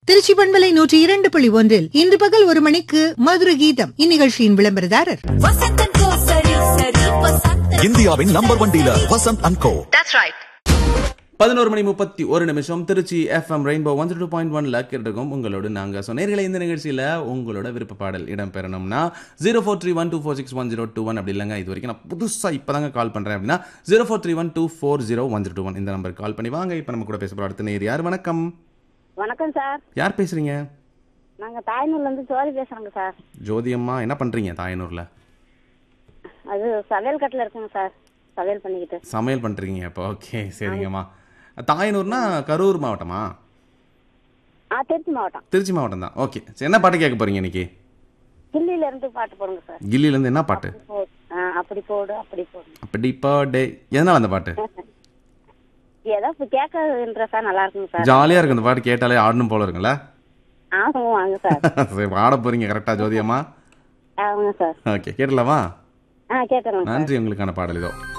திருச்சி பண்பலை நூற்றி இரண்டு புள்ளி ஒன்றில் இன்று பகல் ஒரு மணிக்கு மதுர கீதம் இந்நிகழ்ச்சியின் விளம்பரதாரர் வசந்தன் கோ சரி சரி வசந்தன் இந்தியாவின் number one dealer Vasanth and co பதினோரு மணி முப்பத்தி ஒரு நிமிஷம் Trichy FM rainbow one two point ஒன்ல கேட்டிருக்கோம் உங்களோட நாங்க ஸோ நேர்களை இந்த நிகழ்ச்சியில உங்களோட விருப்ப பாடல் இடம் பெறணும்னா zero four three one two four six one zero two one அப்படி இல்லைங்க இது வரைக்கும் நான் புதுசா இப்பதாங்க கால் பண்றேன் அப்படின்னா zero four three one two four zero one zero two one இந்த நம்பருக்கு கால் பண்ணி வாங்க இப்போ நம்ம கூட பேச போகிற அடுத்த நேர் யார் வணக்கம் வணக்கம் சார் யார் பேசுறீங்க நாங்க தாய்நூர்ல இருந்து ஜோதி பேசுறோங்க சார் ஜோதி அம்மா என்ன பண்றீங்க தாயனூர்ல அது சமையல் கட்டில் இருக்குங்க சார் சமையல் பண்ணிக்கிட்டு சமையல் பண்றீங்க இப்போ ஓகே சரிங்கம்மா தாயனூர்னா கரூர் மாவட்டமா ஆ திருச்சி மாவட்டம் திருச்சி மாவட்டம் தான் ஓகே சரி என்ன பாட்டு கேட்க போறீங்க இன்னைக்கு கில்லியில இருந்து பாட்டு போடுங்க சார் கில்லிலேருந்து என்ன பாட்டு போடு. ஆ, அப்படி போடு அப்படி போடு அப்படி பர்த்டே எதனால அந்த பாட்டு ஏதோ இப்ப கேட்க இன்ட்ரெஸ்டா நல்லா இருக்குங்க சார் ஜாலியா இருக்கு அந்த பாட்டு கேட்டாலே ஆடணும் போல இருக்குல்ல ஆமாங்க வாங்க சார் சரி ஆட போறீங்க கரெக்டா ஜோதியம்மா ஆமாங்க சார் ஓகே கேட்டலாமா ஆ கேட்டுறேங்க சார் நன்றி உங்களுக்கான பாடல் இதோ